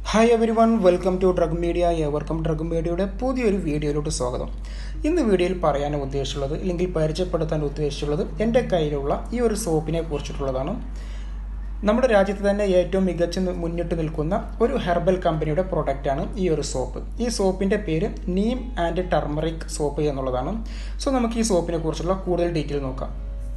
hi everyone welcome to Drug Media ഏവർക്കും Drug മീഡിയയുടെ പുതിയൊരു വീഡിയോയിലോട്ട് സ്വാഗതം ഇന്ന് വീഡിയോയിൽ പറയാൻ ഉദ്ദേശിച്ചുള്ളത് അല്ലെങ്കിൽ പരിചയപ്പെടുത്താൻ ഉദ്ദേശിച്ചുള്ളത് എൻ്റെ കയ്യിലുള്ള ഈ ഒരു സോപ്പിനെ കുറിച്ചിട്ടുള്ളതാണ് നമ്മുടെ രാജ്യത്ത് തന്നെ ഏറ്റവും മികച്ച മുന്നിട്ട് നിൽക്കുന്ന ഒരു ഹെർബൽ കമ്പനിയുടെ പ്രൊഡക്റ്റാണ് ഈ ഒരു സോപ്പ് ഈ സോപ്പിൻ്റെ പേര് നീം ആൻഡ് ടർമറിക് സോപ്പ് എന്നുള്ളതാണ് സോ നമുക്ക് ഈ സോപ്പിനെ കുറിച്ചുള്ള കൂടുതൽ ഡീറ്റെയിൽ നോക്കാം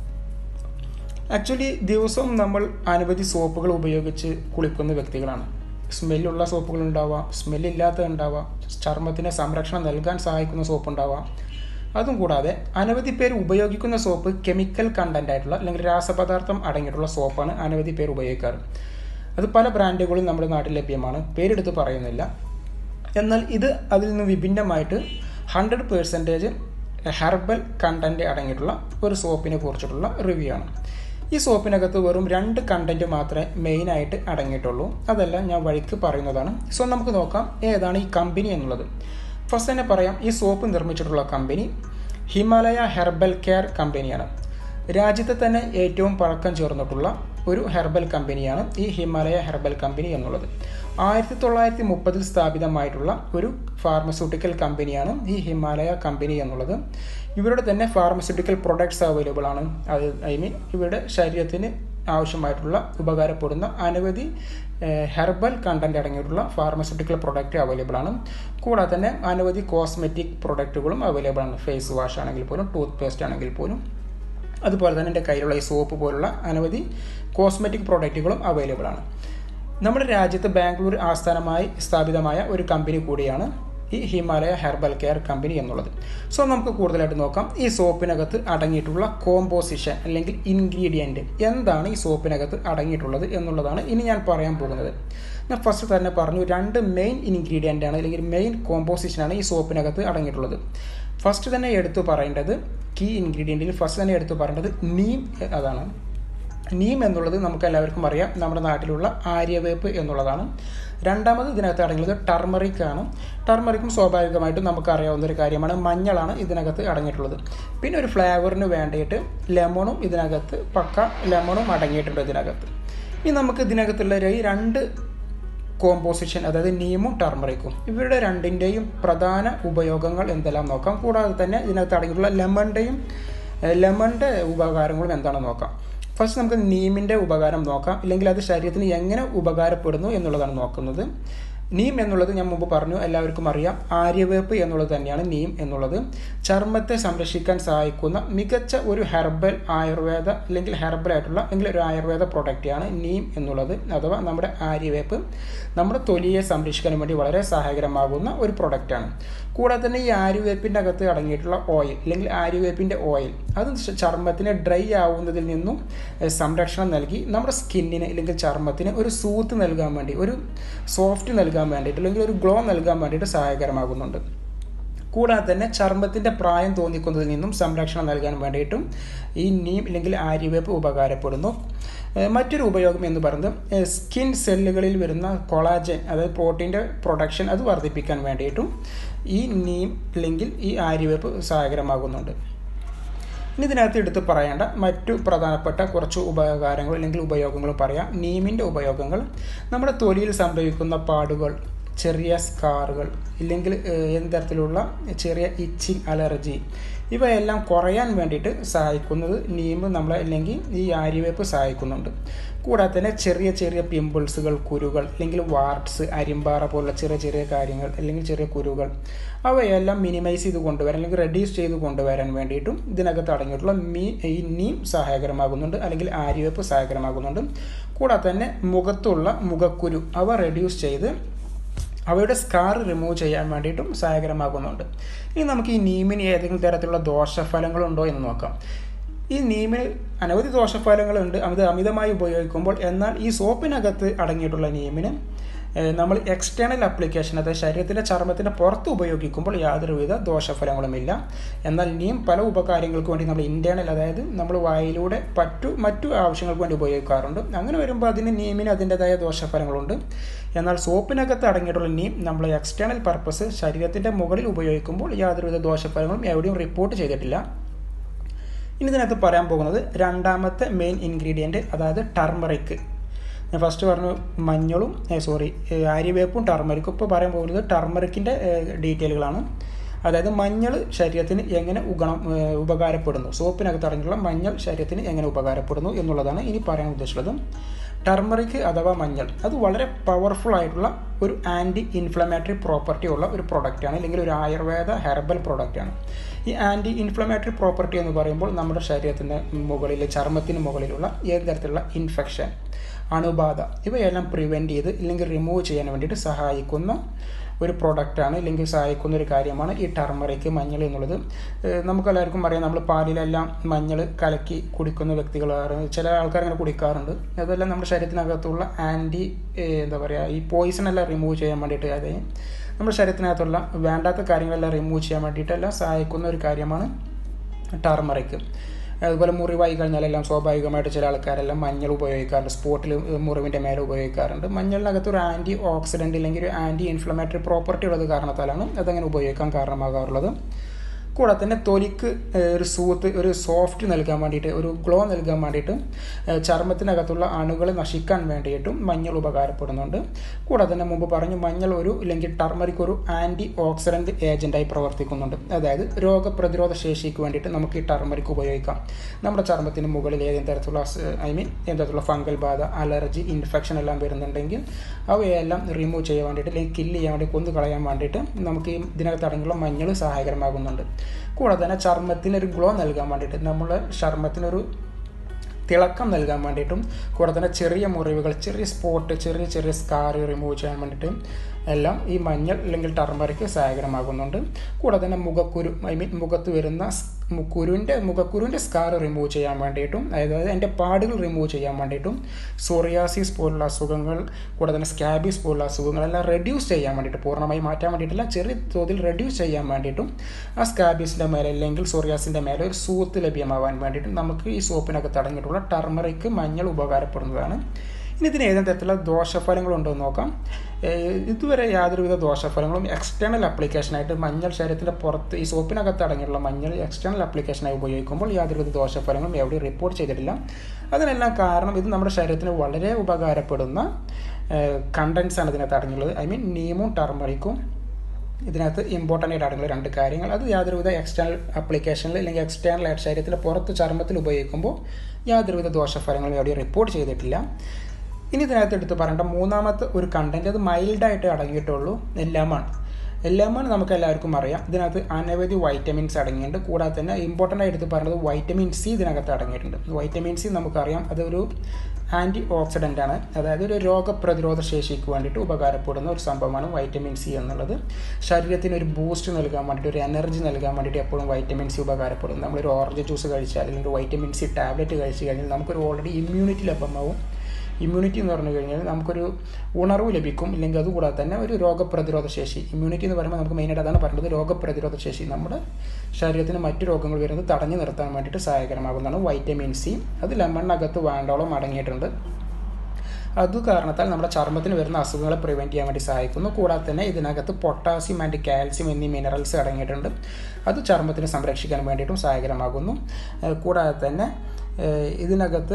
ആക്ച്വലി ദിവസവും നമ്മൾ അനവധി സോപ്പുകൾ ഉപയോഗിച്ച് കുളിക്കുന്ന വ്യക്തികളാണ് സ്മെല്ലുള്ള സോപ്പുകൾ ഉണ്ടാവാം സ്മെല്ലില്ലാത്ത ഉണ്ടാവാം ചർമ്മത്തിന് സംരക്ഷണം നൽകാൻ സഹായിക്കുന്ന സോപ്പ് ഉണ്ടാവാം അതും കൂടാതെ അനവധി പേർ ഉപയോഗിക്കുന്ന സോപ്പ് കെമിക്കൽ കണ്ടന്റ് ആയിട്ടുള്ള അല്ലെങ്കിൽ രാസപദാർത്ഥം അടങ്ങിയിട്ടുള്ള സോപ്പാണ് അനവധി പേർ ഉപയോഗിക്കാറ് അത് പല ബ്രാൻഡുകളും നമ്മുടെ നാട്ടിൽ ലഭ്യമാണ് പേരെടുത്ത് പറയുന്നില്ല എന്നാൽ ഇത് അതിൽ നിന്ന് വിഭിന്നമായിട്ട് ഹൺഡ്രഡ് പേഴ്സൻറ്റേജ് ഹെർബൽ കണ്ടന്റ് അടങ്ങിയിട്ടുള്ള ഒരു സോപ്പിനെ കുറിച്ചിട്ടുള്ള റിവ്യൂ ആണ് ഈ സോപ്പിനകത്ത് വെറും രണ്ട് കണ്ടന്റ് മാത്രമേ മെയിനായിട്ട് അടങ്ങിയിട്ടുള്ളൂ അതെല്ലാം ഞാൻ വഴിക്ക് പറയുന്നതാണ് സോ നമുക്ക് നോക്കാം ഏതാണ് ഈ കമ്പനി എന്നുള്ളത് ഫസ്റ്റ് തന്നെ പറയാം ഈ സോപ്പ് നിർമ്മിച്ചിട്ടുള്ള കമ്പനി ഹിമാലയ ഹെർബൽ കെയർ കമ്പനിയാണ് രാജ്യത്തെ തന്നെ ഏറ്റവും പഴക്കം ചേർന്നിട്ടുള്ള ഒരു ഹെർബൽ കമ്പനിയാണ് ഈ ഹിമാലയ ഹെർബൽ കമ്പനി എന്നുള്ളത് ആയിരത്തി തൊള്ളായിരത്തി മുപ്പതിൽ സ്ഥാപിതമായിട്ടുള്ള ഒരു ഫാർമസ്യൂട്ടിക്കൽ കമ്പനിയാണ് ഈ ഹിമാലയ കമ്പനി എന്നുള്ളത് ഇവരുടെ തന്നെ ഫാർമസ്യൂട്ടിക്കൽ പ്രൊഡക്ട്സ് അവൈലബിൾ ആണ് അത് ഐ മീൻ ഇവരുടെ ശരീരത്തിന് ആവശ്യമായിട്ടുള്ള ഉപകാരപ്പെടുന്ന അനവധി ഹെർബൽ കണ്ടന്റ് അടങ്ങിയിട്ടുള്ള ഫാർമസ്യൂട്ടിക്കൽ പ്രൊഡക്റ്റ് അവൈലബിൾ ആണ് കൂടാതെ തന്നെ അനവധി കോസ്മെറ്റിക് പ്രൊഡക്റ്റുകളും അവൈലബിൾ ആണ് ഫേസ് വാഷ് ആണെങ്കിൽ പോലും ടൂത്ത് പേസ്റ്റ് ആണെങ്കിൽ പോലും അതുപോലെ തന്നെ എൻ്റെ കയ്യിലുള്ള ഈ സോപ്പ് പോലുള്ള അനവധി കോസ്മെറ്റിക് പ്രോഡക്റ്റുകളും അവൈലബിൾ ആണ് നമ്മുടെ രാജ്യത്ത് ബാംഗ്ലൂർ ആസ്ഥാനമായി സ്ഥാപിതമായ ഒരു കമ്പനി കൂടിയാണ് ഈ ഹിമാലയ ഹെർബൽ കെയർ കമ്പനി എന്നുള്ളത് സോ നമുക്ക് കൂടുതലായിട്ട് നോക്കാം ഈ സോപ്പിനകത്ത് അടങ്ങിയിട്ടുള്ള കോമ്പോസിഷൻ അല്ലെങ്കിൽ ഇൻഗ്രീഡിയൻറ്റ് എന്താണ് ഈ സോപ്പിനകത്ത് അടങ്ങിയിട്ടുള്ളത് എന്നുള്ളതാണ് ഇനി ഞാൻ പറയാൻ പോകുന്നത് ഞാൻ ഫസ്റ്റ് തന്നെ പറഞ്ഞു രണ്ട് മെയിൻ ഇൻഗ്രീഡിയൻ്റ് ആണ് അല്ലെങ്കിൽ മെയിൻ കോമ്പോസിഷനാണ് ഈ സോപ്പിനകത്ത് അടങ്ങിയിട്ടുള്ളത് ഫസ്റ്റ് തന്നെ എടുത്തു പറയേണ്ടത് കീ ഇൻഗ്രീഡിയൻറ്റിൽ ഫസ്റ്റ് തന്നെ എടുത്തു പറയേണ്ടത് നീം അതാണ് നീം എന്നുള്ളത് നമുക്ക് എല്ലാവർക്കും അറിയാം നമ്മുടെ നാട്ടിലുള്ള ആര്യവേപ്പ് എന്നുള്ളതാണ് രണ്ടാമത് ഇതിനകത്ത് അടങ്ങിയത് ടർമറിക് ആണ് ടർമറിക്കും സ്വാഭാവികമായിട്ടും നമുക്കറിയാവുന്ന ഒരു കാര്യമാണ് മഞ്ഞളാണ് ഇതിനകത്ത് അടങ്ങിയിട്ടുള്ളത് പിന്നെ ഒരു ഫ്ലേവറിന് വേണ്ടിയിട്ട് ലെമണും ഇതിനകത്ത് പക്ക ലെമണും അടങ്ങിയിട്ടുണ്ട് ഇതിനകത്ത് ഇനി നമുക്ക് ഇതിനകത്തുള്ള ഈ രണ്ട് കോമ്പോസിഷൻ അതായത് നീമും ടർമറിക്കും ഇവരുടെ രണ്ടിൻ്റെയും പ്രധാന ഉപയോഗങ്ങൾ എന്തെല്ലാം നോക്കാം കൂടാതെ തന്നെ ഇതിനകത്ത് അടങ്ങിയിട്ടുള്ള ലെമണിൻ്റെയും ലെമണിൻ്റെ ഉപകാരങ്ങളും എന്താണെന്ന് നോക്കാം ഫസ്റ്റ് നമുക്ക് നീമിൻ്റെ ഉപകാരം നോക്കാം ഇല്ലെങ്കിൽ അത് ശരീരത്തിന് എങ്ങനെ ഉപകാരപ്പെടുന്നു എന്നുള്ളതാണ് നോക്കുന്നത് നീം എന്നുള്ളത് ഞാൻ മുമ്പ് പറഞ്ഞു എല്ലാവർക്കും അറിയാം ആര്യവേപ്പ് എന്നുള്ളത് തന്നെയാണ് നീം എന്നുള്ളത് ചർമ്മത്തെ സംരക്ഷിക്കാൻ സഹായിക്കുന്ന മികച്ച ഒരു ഹെർബൽ ആയുർവേദ അല്ലെങ്കിൽ ഹെർബൽ ആയിട്ടുള്ള അല്ലെങ്കിൽ ഒരു ആയുർവേദ പ്രൊഡക്റ്റാണ് നീം എന്നുള്ളത് അഥവാ നമ്മുടെ ആര്യവേപ്പ് നമ്മുടെ തൊലിയെ സംരക്ഷിക്കാൻ വേണ്ടി വളരെ സഹായകരമാകുന്ന ഒരു പ്രൊഡക്റ്റാണ് കൂടാതെ തന്നെ ഈ ആര്യവേപ്പിൻ്റെ അകത്ത് അടങ്ങിയിട്ടുള്ള ഓയിൽ അല്ലെങ്കിൽ ആര്യവേപ്പിൻ്റെ ഓയിൽ അത് ചർമ്മത്തിന് ഡ്രൈ ആവുന്നതിൽ നിന്നും സംരക്ഷണം നൽകി നമ്മുടെ സ്കിന്നിന് അല്ലെങ്കിൽ ചർമ്മത്തിന് ഒരു സൂത്ത് നൽകാൻ വേണ്ടി ഒരു സോഫ്റ്റ് നൽകാൻ വേണ്ടിയിട്ട് അല്ലെങ്കിൽ ഒരു ഗ്ലോ നൽകാൻ വേണ്ടിയിട്ട് സഹായകരമാകുന്നുണ്ട് കൂടാതെ തന്നെ ചർമ്മത്തിൻ്റെ പ്രായം തോന്നിക്കുന്നതിൽ നിന്നും സംരക്ഷണം നൽകാൻ വേണ്ടിയിട്ടും ഈ നീം അല്ലെങ്കിൽ ആര്യവേപ്പ് ഉപകാരപ്പെടുന്നു മറ്റൊരു ഉപയോഗം എന്ന് പറയുന്നത് സ്കിൻ സെല്ലുകളിൽ വരുന്ന കൊളാജൻ അതായത് പ്രോട്ടീൻ്റെ പ്രൊഡക്ഷൻ അത് വർദ്ധിപ്പിക്കാൻ വേണ്ടിയിട്ടും ഈ നീം അല്ലെങ്കിൽ ഈ ആര്യവേപ്പ് സഹായകരമാകുന്നുണ്ട് ഇനി ഇതിനകത്ത് എടുത്ത് പറയേണ്ട മറ്റു പ്രധാനപ്പെട്ട കുറച്ച് ഉപകാരങ്ങൾ അല്ലെങ്കിൽ ഉപയോഗങ്ങൾ പറയാം നീമിൻ്റെ ഉപയോഗങ്ങൾ നമ്മുടെ തൊലിയിൽ സംഭവിക്കുന്ന പാടുകൾ ചെറിയ സ്കാറുകൾ ഇല്ലെങ്കിൽ ഏത് തരത്തിലുള്ള ചെറിയ ഇച്ചിങ് അലർജി ഇവയെല്ലാം കുറയാൻ വേണ്ടിയിട്ട് സഹായിക്കുന്നത് നീം നമ്മളെ അല്ലെങ്കിൽ ഈ ആര്യവേപ്പ് സഹായിക്കുന്നുണ്ട് കൂടാതെ തന്നെ ചെറിയ ചെറിയ പിമ്പിൾസുകൾ കുരുകൾ അല്ലെങ്കിൽ വാർട്സ് അരിമ്പാറ പോലുള്ള ചെറിയ ചെറിയ കാര്യങ്ങൾ അല്ലെങ്കിൽ ചെറിയ കുരുകൾ അവയെല്ലാം മിനിമൈസ് ചെയ്ത് കൊണ്ടുവരാൻ അല്ലെങ്കിൽ റെഡ്യൂസ് ചെയ്ത് കൊണ്ടുവരാൻ വേണ്ടിയിട്ടും ഇതിനകത്ത് അടങ്ങിയിട്ടുള്ള മീ ഈ നീം സഹായകരമാകുന്നുണ്ട് അല്ലെങ്കിൽ ആര്യവേപ്പ് സഹായകരമാകുന്നുണ്ട് കൂടാതെ തന്നെ മുഖത്തുള്ള മുഖക്കുരു അവ റെഡ്യൂസ് ചെയ്ത് അവയുടെ സ്കാർ റിമൂവ് ചെയ്യാൻ വേണ്ടിയിട്ടും സഹായകരമാകുന്നുണ്ട് ഇനി നമുക്ക് ഈ നീമിന് ഏതെങ്കിലും തരത്തിലുള്ള ദോഷഫലങ്ങളുണ്ടോ എന്ന് നോക്കാം ഈ നീമിന് അനവധി ദോഷഫലങ്ങളുണ്ട് അത് അമിതമായി ഉപയോഗിക്കുമ്പോൾ എന്നാൽ ഈ സോപ്പിനകത്ത് അടങ്ങിയിട്ടുള്ള നീമിന് നമ്മൾ എക്സ്റ്റേണൽ അപ്ലിക്കേഷൻ അതായത് ശരീരത്തിൻ്റെ ചർമ്മത്തിൻ്റെ പുറത്ത് ഉപയോഗിക്കുമ്പോൾ യാതൊരുവിധ ദോഷഫലങ്ങളുമില്ല എന്നാൽ ഇനിയും പല ഉപകാര്യങ്ങൾക്ക് വേണ്ടി നമ്മൾ ഇൻറ്റേണൽ അതായത് നമ്മൾ വായിലൂടെ പറ്റു മറ്റു ആവശ്യങ്ങൾക്ക് വേണ്ടി ഉപയോഗിക്കാറുണ്ട് അങ്ങനെ വരുമ്പോൾ അതിന് നീമിന് അതിൻ്റെതായ ദോഷഫലങ്ങളുണ്ട് എന്നാൽ സോപ്പിനകത്ത് അടങ്ങിയിട്ടുള്ള നീം നമ്മൾ എക്സ്റ്റേണൽ പർപ്പസ് ശരീരത്തിൻ്റെ മുകളിൽ ഉപയോഗിക്കുമ്പോൾ യാതൊരുവിധ ദോഷഫലങ്ങളും എവിടെയും റിപ്പോർട്ട് ചെയ്തിട്ടില്ല ഇനി ഇതിനകത്ത് പറയാൻ പോകുന്നത് രണ്ടാമത്തെ മെയിൻ ഇൻഗ്രീഡിയൻറ്റ് അതായത് ടർമറിക് ഞാൻ ഫസ്റ്റ് പറഞ്ഞു മഞ്ഞളും സോറി ആര്യവേപ്പും ടർമറിക്കും ഇപ്പോൾ പറയാൻ പോകുന്നത് ടർമറിക്കിൻ്റെ ഡീറ്റെയിലുകളാണ് അതായത് മഞ്ഞൾ ശരീരത്തിന് എങ്ങനെ ഉഗണം ഉപകാരപ്പെടുന്നു സോപ്പിനകത്ത് അടങ്ങിയുള്ള മഞ്ഞൾ ശരീരത്തിന് എങ്ങനെ ഉപകാരപ്പെടുന്നു എന്നുള്ളതാണ് ഇനി പറയാൻ ഉദ്ദേശിച്ചുള്ളത് ടർമറിക് അഥവാ മഞ്ഞൾ അത് വളരെ പവർഫുൾ ആയിട്ടുള്ള ഒരു ആൻറ്റി ഇൻഫ്ലമേറ്ററി പ്രോപ്പർട്ടി ഉള്ള ഒരു പ്രൊഡക്റ്റാണ് അല്ലെങ്കിൽ ഒരു ആയുർവേദ ഹെർബൽ പ്രൊഡക്റ്റാണ് ഈ ആൻറ്റി ഇൻഫ്ലമേറ്ററി പ്രോപ്പർട്ടി എന്ന് പറയുമ്പോൾ നമ്മുടെ ശരീരത്തിൻ്റെ മുകളിൽ ചർമ്മത്തിന് മുകളിലുള്ള ഏത് തരത്തിലുള്ള ഇൻഫെക്ഷൻ അണുബാധ ഇവയെല്ലാം പ്രിവെൻറ്റ് ചെയ്ത് ഇല്ലെങ്കിൽ റിമൂവ് ചെയ്യാൻ വേണ്ടിയിട്ട് സഹായിക്കുന്ന ഒരു പ്രൊഡക്റ്റാണ് ഇല്ലെങ്കിൽ സഹായിക്കുന്ന ഒരു കാര്യമാണ് ഈ ടർമറിക്ക് മഞ്ഞൾ എന്നുള്ളത് നമുക്കെല്ലാവർക്കും അറിയാം നമ്മൾ പാലിലെല്ലാം മഞ്ഞൾ കലക്കി കുടിക്കുന്ന വ്യക്തികളാണ് ചില ആൾക്കാർ അങ്ങനെ കുടിക്കാറുണ്ട് അതെല്ലാം നമ്മുടെ ശരീരത്തിനകത്തുള്ള ആൻറ്റി എന്താ പറയുക ഈ പോയിസൺ എല്ലാം റിമൂവ് ചെയ്യാൻ വേണ്ടിയിട്ട് അതായത് നമ്മുടെ ശരീരത്തിനകത്തുള്ള വേണ്ടാത്ത കാര്യങ്ങളെല്ലാം റിമൂവ് ചെയ്യാൻ വേണ്ടിയിട്ടെല്ലാം സഹായിക്കുന്ന ഒരു കാര്യമാണ് ടർമറിക്ക് അതുപോലെ മുറിവായി കഴിഞ്ഞാലെല്ലാം സ്വാഭാവികമായിട്ട് ചില ആൾക്കാരെല്ലാം മഞ്ഞൾ ഉപയോഗിക്കാറുണ്ട് സ്പോട്ടിൽ മുറിവിൻ്റെ മേലെ ഉപയോഗിക്കാറുണ്ട് മഞ്ഞളിനകത്ത് ഒരു ആൻറ്റി ഓക്സിഡൻ്റ് അല്ലെങ്കിൽ ഒരു ആൻറ്റി ഇൻഫ്ലമേറ്ററി പ്രോപ്പർട്ടി ഉള്ളത് കാരണത്താലാണ് അതങ്ങനെ ഉപയോഗിക്കാൻ കാരണമാകാറുള്ളത് കൂടെ തന്നെ തൊലിക്ക് ഒരു സൂത്ത് ഒരു സോഫ്റ്റ് നൽകാൻ വേണ്ടിയിട്ട് ഒരു ഗ്ലോ നൽകാൻ വേണ്ടിയിട്ട് ചർമ്മത്തിനകത്തുള്ള അണുകൾ നശിക്കാൻ വേണ്ടിയിട്ടും മഞ്ഞൾ ഉപകാരപ്പെടുന്നുണ്ട് കൂടെ തന്നെ മുമ്പ് പറഞ്ഞു മഞ്ഞൾ ഒരു അല്ലെങ്കിൽ ടർമറിക് ഒരു ആൻറ്റി ഓക്സിഡൻറ്റ് ഏജൻറ്റായി പ്രവർത്തിക്കുന്നുണ്ട് അതായത് രോഗപ്രതിരോധ ശേഷിക്ക് വേണ്ടിയിട്ട് നമുക്ക് ഈ ടർമറിക് ഉപയോഗിക്കാം നമ്മുടെ ചർമ്മത്തിന് മുകളിൽ ഏതെങ്കിലും തരത്തിലുള്ള ഐ മീൻ ഏതെങ്കിലും തരത്തിലുള്ള ഫംഗൽ ബാധ അലർജി ഇൻഫെക്ഷൻ എല്ലാം വരുന്നുണ്ടെങ്കിൽ അവയെല്ലാം റിമൂവ് ചെയ്യാൻ വേണ്ടിയിട്ട് അല്ലെങ്കിൽ കില്ല് ചെയ്യാൻ വേണ്ടി കൊന്നു കളയാൻ വേണ്ടിയിട്ട് നമുക്ക് ഈ ഇതിനകത്ത് അടങ്ങിയുള്ള മഞ്ഞൾ സഹായകരമാകുന്നുണ്ട് കൂടാതെ തന്നെ ചർമ്മത്തിന് ഒരു ഗ്ലോ നൽകാൻ വേണ്ടിയിട്ട് നമ്മൾ ചർമ്മത്തിനൊരു തിളക്കം നൽകാൻ വേണ്ടിയിട്ടും കൂടെ തന്നെ ചെറിയ മുറിവുകൾ ചെറിയ സ്പോട്ട് ചെറിയ ചെറിയ സ്കാർ റിമൂവ് ചെയ്യാൻ വേണ്ടിയിട്ടും എല്ലാം ഈ മഞ്ഞൾ അല്ലെങ്കിൽ ടർമറിക്ക് സഹായകരമാകുന്നുണ്ട് കൂടെ തന്നെ മുഖക്കുരു ഐ മീൻ മുഖത്ത് വരുന്ന കുരുവിൻ്റെ മുഖക്കുരുവിൻ്റെ സ്കാർ റിമൂവ് ചെയ്യാൻ വേണ്ടിയിട്ടും അതായത് എൻ്റെ പാടുകൾ റിമൂവ് ചെയ്യാൻ വേണ്ടിയിട്ടും സോറിയാസിസ് പോലുള്ള അസുഖങ്ങൾ കൂടെ തന്നെ സ്കാബീസ് പോലുള്ള അസുഖങ്ങളെല്ലാം റെഡ്യൂസ് ചെയ്യാൻ വേണ്ടിയിട്ട് പൂർണ്ണമായി മാറ്റാൻ വേണ്ടിയിട്ടില്ല ചെറിയ തോതിൽ റെഡ്യൂസ് ചെയ്യാൻ വേണ്ടിയിട്ടും ആ സ്കാബീസിൻ്റെ മേലെ അല്ലെങ്കിൽ സോറിയാസിൻ്റെ മേലെ ഒരു സൂത്ത് ലഭ്യമാവാൻ വേണ്ടിയിട്ടും നമുക്ക് ഈ സോപ്പിനകത്ത് അടങ്ങിയിട്ടുള്ള ടർമറിക്ക് മഞ്ഞൾ ഉപകാരപ്പെടുന്നതാണ് ഇനി ഇതിന് ഏതെങ്കിലും തരത്തിലുള്ള ദോഷഫലങ്ങളുണ്ടോ എന്ന് നോക്കാം ഇതുവരെ യാതൊരുവിധ ദോഷഫലങ്ങളും എക്സ്റ്റേണൽ ആപ്ലിക്കേഷനായിട്ട് മഞ്ഞൾ ശരീരത്തിൻ്റെ പുറത്ത് ഈ സോപ്പിനകത്ത് അടങ്ങിയുള്ള മഞ്ഞൾ എക്സ്റ്റേണൽ ആപ്ലിക്കേഷനായി ഉപയോഗിക്കുമ്പോൾ യാതൊരുവിധ ദോഷഫലങ്ങളും എവിടെയും റിപ്പോർട്ട് ചെയ്തിട്ടില്ല അതിനെല്ലാം കാരണം ഇത് നമ്മുടെ ശരീരത്തിന് വളരെ ഉപകാരപ്പെടുന്ന കണ്ടൻസ് ആണ് ഇതിനകത്ത് അടങ്ങിയുള്ളത് ഐ മീൻ നീമും ടർമറിക്കും ഇതിനകത്ത് ഇമ്പോർട്ടൻ്റ് ആയിട്ട് അടങ്ങുന്ന രണ്ട് കാര്യങ്ങൾ അത് യാതൊരുവിധ എക്സ്റ്റേണൽ ആപ്ലിക്കേഷനിൽ അല്ലെങ്കിൽ എക്സ്റ്റേണൽ ആയിട്ട് ശരീരത്തിൻ്റെ പുറത്ത് ചർമ്മത്തിൽ ഉപയോഗിക്കുമ്പോൾ യാതൊരുവിധ ദോഷഫലങ്ങളും എവിടെയും റിപ്പോർട്ട് ചെയ്തിട്ടില്ല ഇനി ഇതിനകത്ത് എടുത്ത് പറയേണ്ട മൂന്നാമത്തെ ഒരു കണ്ടന്റ് അത് മൈൽഡായിട്ട് അടങ്ങിയിട്ടുള്ളൂ എല്ലാമാണ് എല്ലാമാണ് നമുക്ക് എല്ലാവർക്കും അറിയാം ഇതിനകത്ത് അനവധി വൈറ്റമിൻസ് അടങ്ങിയിട്ടുണ്ട് കൂടാതെ തന്നെ ഇമ്പോർട്ടൻ്റ് ആയിട്ട് പറയുന്നത് വൈറ്റമിൻ സി ഇതിനകത്ത് അടങ്ങിയിട്ടുണ്ട് വൈറ്റമിൻ സി നമുക്കറിയാം അതൊരു ആൻറ്റി ഓക്സിഡൻ്റ് ആണ് അതായത് ഒരു രോഗപ്രതിരോധ ശേഷിക്ക് വേണ്ടിയിട്ട് ഉപകാരപ്പെടുന്ന ഒരു സംഭവമാണ് വൈറ്റമിൻ സി എന്നുള്ളത് ശരീരത്തിന് ഒരു ബൂസ്റ്റ് നൽകാൻ വേണ്ടിയിട്ട് ഒരു എനർജി നൽകാൻ വേണ്ടിയിട്ട് എപ്പോഴും വൈറ്റമിൻ സി ഉപകാരപ്പെടും നമ്മളൊരു ഓറഞ്ച് ജ്യൂസ് കഴിച്ചാൽ അല്ലെങ്കിൽ വൈറ്റമിൻ സി ടാബ്ലറ്റ് കഴിച്ച് കഴിഞ്ഞാൽ നമുക്കൊരു ഓൾറെഡി ഇമ്മ്യൂണിറ്റി ലഭ്യമാവും ഇമ്മ്യൂണിറ്റി എന്ന് പറഞ്ഞു കഴിഞ്ഞാൽ നമുക്കൊരു ഉണർവ് ലഭിക്കും ഇല്ലെങ്കിൽ അതുകൂടാതെ തന്നെ ഒരു രോഗപ്രതിരോധ ശേഷി ഇമ്മ്യൂണിറ്റി എന്ന് പറയുമ്പോൾ നമുക്ക് മെയിനായിട്ട് അതാണ് പറയുന്നത് രോഗപ്രതിരോധ ശേഷി നമ്മുടെ ശരീരത്തിന് മറ്റു രോഗങ്ങൾ വരുന്നത് തടഞ്ഞു നിർത്താൻ വേണ്ടിയിട്ട് സഹായകരമാകുന്നതാണ് വൈറ്റമിൻ സി അത് ലെമണിനകത്ത് വേണ്ടോളം അടങ്ങിയിട്ടുണ്ട് അത് കാരണത്താൽ നമ്മുടെ ചർമ്മത്തിന് വരുന്ന അസുഖങ്ങളെ പ്രിവെൻറ്റ് ചെയ്യാൻ വേണ്ടി സഹായിക്കുന്നു കൂടാതെ തന്നെ ഇതിനകത്ത് പൊട്ടാസ്യം ആൻഡ് കാൽസ്യം എന്നീ മിനറൽസ് അടങ്ങിയിട്ടുണ്ട് അത് ചർമ്മത്തിന് സംരക്ഷിക്കാൻ വേണ്ടിയിട്ടും സഹായകരമാകുന്നു കൂടാതെ തന്നെ ഇതിനകത്ത്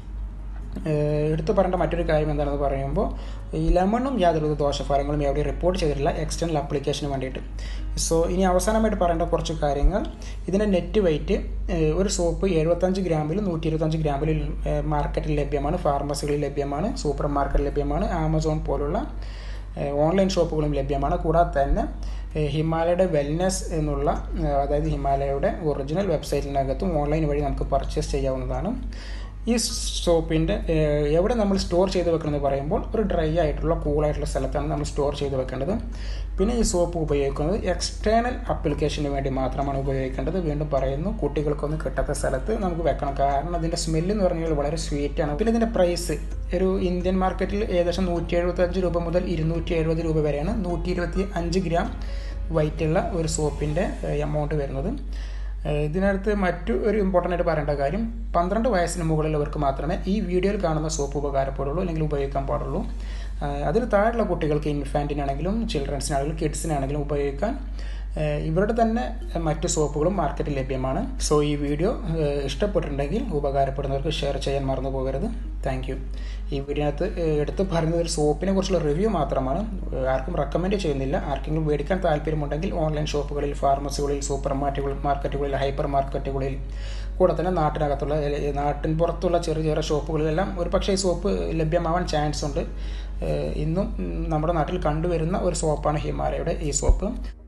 എടുത്തു പറയേണ്ട മറ്റൊരു കാര്യം എന്താണെന്ന് പറയുമ്പോൾ ഈ ലെമണും യാതൊരു ദോഷഫലങ്ങളും എവിടെയും റിപ്പോർട്ട് ചെയ്തിട്ടില്ല എക്സ്റ്റേണൽ ആപ്ലിക്കേഷന് വേണ്ടിയിട്ട് സോ ഇനി അവസാനമായിട്ട് പറയേണ്ട കുറച്ച് കാര്യങ്ങൾ ഇതിൻ്റെ നെറ്റ് വെയിറ്റ് ഒരു സോപ്പ് എഴുപത്തഞ്ച് ഗ്രാമിൽ നൂറ്റി ഇരുപത്തഞ്ച് ഗ്രാമിൽ മാർക്കറ്റിൽ ലഭ്യമാണ് ഫാർമസികളിൽ ലഭ്യമാണ് സൂപ്പർ മാർക്കറ്റിൽ ലഭ്യമാണ് ആമസോൺ പോലുള്ള ഓൺലൈൻ ഷോപ്പുകളും ലഭ്യമാണ് കൂടാതെ തന്നെ ഹിമാലയയുടെ വെൽനെസ് എന്നുള്ള അതായത് ഹിമാലയയുടെ ഒറിജിനൽ വെബ്സൈറ്റിനകത്തും ഓൺലൈൻ വഴി നമുക്ക് പർച്ചേസ് ചെയ്യാവുന്നതാണ് ഈ സോപ്പിൻ്റെ എവിടെ നമ്മൾ സ്റ്റോർ ചെയ്ത് വെക്കണമെന്ന് പറയുമ്പോൾ ഒരു ഡ്രൈ ആയിട്ടുള്ള കൂളായിട്ടുള്ള സ്ഥലത്താണ് നമ്മൾ സ്റ്റോർ ചെയ്ത് വെക്കേണ്ടത് പിന്നെ ഈ സോപ്പ് ഉപയോഗിക്കുന്നത് എക്സ്റ്റേണൽ അപ്ലിക്കേഷന് വേണ്ടി മാത്രമാണ് ഉപയോഗിക്കേണ്ടത് വീണ്ടും പറയുന്നു കുട്ടികൾക്കൊന്നും കിട്ടാത്ത സ്ഥലത്ത് നമുക്ക് വെക്കണം കാരണം അതിൻ്റെ സ്മെല്ല് എന്ന് പറഞ്ഞാൽ വളരെ സ്വീറ്റാണ് പിന്നെ ഇതിൻ്റെ പ്രൈസ് ഒരു ഇന്ത്യൻ മാർക്കറ്റിൽ ഏകദേശം നൂറ്റി എഴുപത്തഞ്ച് രൂപ മുതൽ ഇരുന്നൂറ്റി എഴുപത് രൂപ വരെയാണ് നൂറ്റി ഇരുപത്തി അഞ്ച് ഗ്രാം വൈറ്റുള്ള ഒരു സോപ്പിൻ്റെ എമൗണ്ട് വരുന്നത് ഇതിനകത്ത് മറ്റു ഒരു ഇമ്പോർട്ടൻ്റ് ആയിട്ട് പറയേണ്ട കാര്യം പന്ത്രണ്ട് വയസ്സിന് മുകളിലുള്ളവർക്ക് മാത്രമേ ഈ വീഡിയോയിൽ കാണുന്ന സോപ്പ് ഉപകാരപ്പെടുള്ളൂ അല്ലെങ്കിൽ ഉപയോഗിക്കാൻ പാടുള്ളൂ അതിൽ താഴെയുള്ള കുട്ടികൾക്ക് ഇൻഫാൻറ്റിനാണെങ്കിലും ചിൽഡ്രൻസിനാണെങ്കിലും കിഡ്സിനാണെങ്കിലും ഉപയോഗിക്കാൻ ഏഹ് ഇവരുടെ തന്നെ മറ്റ് സോപ്പുകളും മാർക്കറ്റിൽ ലഭ്യമാണ് സോ ഈ വീഡിയോ ഏഹ് ഇഷ്ടപ്പെട്ടിട്ടുണ്ടെങ്കിൽ ഉപകാരപ്പെടുന്നവർക്ക് ഷെയർ ചെയ്യാൻ മറന്നു പോകരുത് താങ്ക് യു ഈ വീഡിയോനകത്ത് ഏഹ് എടുത്ത് പറയുന്നത് ഒരു സോപ്പിനെ കുറിച്ചുള്ള റിവ്യൂ മാത്രമാണ് ഏഹ് ആർക്കും റെക്കമെൻഡ് ചെയ്യുന്നില്ല ആർക്കെങ്കിലും മേടിക്കാൻ താല്പര്യമുണ്ടെങ്കിൽ ഓൺലൈൻ ഷോപ്പുകളിൽ ഫാർമസികളിൽ സൂപ്പർ മാർക്കറ്റുകളിൽ മാർക്കറ്റുകളിൽ ഹൈപ്പർ മാർക്കറ്റുകളിൽ കൂടെ തന്നെ നാട്ടിനകത്തുള്ള ഏഹ് നാട്ടിൻ പുറത്തുള്ള ചെറിയ ചെറിയ ഷോപ്പുകളിലെല്ലാം ഒരു പക്ഷേ ഈ സോപ്പ് ലഭ്യമാവാൻ ചാൻസ് ഉണ്ട് ഏഹ് ഇന്നും ഉം, നമ്മുടെ നാട്ടിൽ കണ്ടുവരുന്ന ഒരു സോപ്പാണ് ഹിമാലയയുടെ ഈ സോപ്പ്